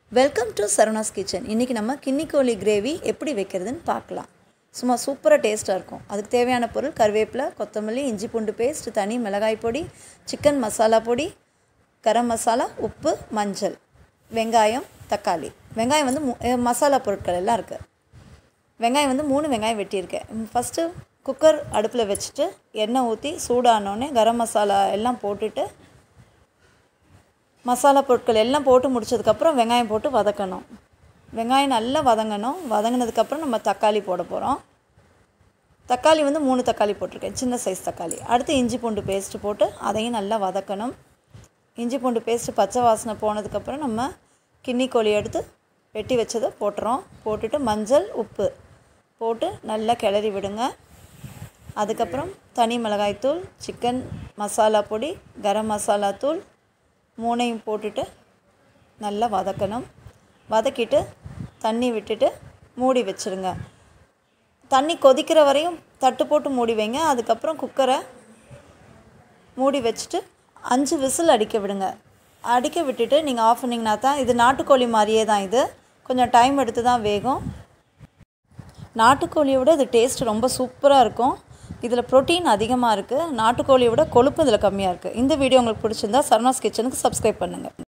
welcome to சரவணாஸ் kitchen இன்றைக்கி நம்ம கிண்ணிக்கோழி gravy எப்படி வைக்கிறதுன்னு பார்க்கலாம் சும்மா சூப்பராக டேஸ்ட்டாக இருக்கும் அதுக்கு தேவையான பொருள் கருவேப்பிலை கொத்தமல்லி இஞ்சி பூண்டு பேஸ்ட் தனி மிளகாய் பொடி சிக்கன் மசாலா பொடி கரம் மசாலா உப்பு மஞ்சள் வெங்காயம் தக்காளி வெங்காயம் வந்து மூ- அஹ் மசாலா பொருட்கள் எல்லாம் இருக்குது வெங்காயம் வந்து மூணு வெங்காயம் வெட்டியிருக்கேன் ஃபஸ்ட்டு குக்கர் அடுப்பில் வச்சுட்டு எண்ணெய் ஊற்றி சூடானோடனே கரம் மசாலா எல்லாம் போட்டுட்டு மசாலா பொருட்கள் எல்லாம் போட்டு முடிச்சதுக்கப்புறம் வெங்காயம் போட்டு வதக்கணும் வெங்காயம் நல்லா வதங்கணும் வதங்கினதுக்கப்புறம் நம்ம தக்காளி போட போகிறோம் தக்காளி வந்து மூணு தக்காளி போட்டிருக்கேன் சின்ன சைஸ் தக்காளி அடுத்து இஞ்சி பூண்டு பேஸ்ட்டு போட்டு அதையும் நல்லா வதக்கணும் இஞ்சி பூண்டு பேஸ்ட்டு பச்சை வாசனை போனதுக்கப்புறம் நம்ம கிண்ணி கோழி எடுத்து வெட்டி வச்சதை போட்டுறோம் போட்டுட்டு மஞ்சள் உப்பு போட்டு நல்லா கிளறி விடுங்க அதுக்கப்புறம் தனி மிளகாய்த்தூள் சிக்கன் மசாலா பொடி கரம் மசாலா தூள் மூணையும் போட்டுட்டு நல்லா வதக்கணும் வதக்கிட்டு தண்ணி விட்டுட்டு மூடி வச்சுருங்க தண்ணி கொதிக்கிற வரையும் தட்டு போட்டு மூடி வைங்க அதுக்கப்புறம் குக்கரை மூடி வச்சுட்டு அஞ்சு விசில் அடிக்க விடுங்க அடிக்க விட்டுட்டு நீங்கள் ஆஃப் பண்ணிங்கன்னா தான் இது நாட்டுக்கோழி மாதிரியே தான் இது கொஞ்சம் டைம் எடுத்து தான் வேகும் நாட்டுக்கோழியை விட இது டேஸ்ட் ரொம்ப சூப்பராக இருக்கும் இதில் ப்ரோட்டீன் அதிகமாக இருக்குது நாட்டுக்கோழியை விட கொழுப்பு இதில் கம்மியாக இருக்குது இந்த வீடியோ உங்களுக்கு பிடிச்சிருந்தா சரணாஸ் கிச்சனுக்கு சப்ஸ்கிரைப் பண்ணுங்கள்